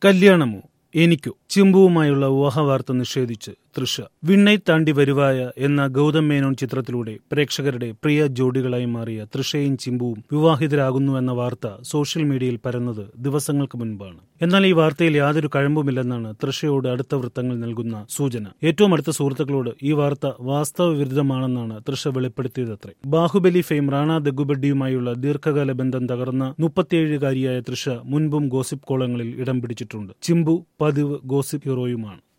കല്യാണമോ എനിക്കോ ചിമ്പുവുമായുള്ള വിവാഹ വാർത്ത നിഷേധിച്ച് തൃഷ വിണ്ണை താണ്ടി വരുവായ എന്ന ഗൗതം മേനോൻ ചിത്രത്തിലൂടെ പ്രേക്ഷകരുടെ പ്രിയ ജോഡികളായി മാറിയ തൃഷയും ചിമ്പുവും വിവാഹിതരാകുന്നുവെന്ന വാർത്ത സോഷ്യൽ മീഡിയയിൽ പരന്നത് ദിവസങ്ങൾക്ക് മുൻപാണ് എന്നാൽ ഈ വാർത്തയിൽ യാതൊരു കഴമ്പുമില്ലെന്നാണ് തൃഷയോട് അടുത്ത വൃത്തങ്ങൾ നൽകുന്ന സൂചന ഏറ്റവും അടുത്ത സുഹൃത്തുക്കളോട് ഈ വാർത്ത വാസ്തവ വിരുദ്ധമാണെന്നാണ് തൃഷ വെളിപ്പെടുത്തിയതത്രേ ബാഹുബലി ഫെയിം റാണ ദഗുബഡ്ഡിയുമായുള്ള ദീർഘകാല ബന്ധം തകർന്ന മുപ്പത്തിയേഴുകാരിയായ തൃഷ മുൻപും ഗോസിപ്പ് കോളങ്ങളിൽ ഇടം പിടിച്ചിട്ടുണ്ട് ചിമ്പു പതിവ് ഗോസിപ്പ് ഹീറോയുമാണ്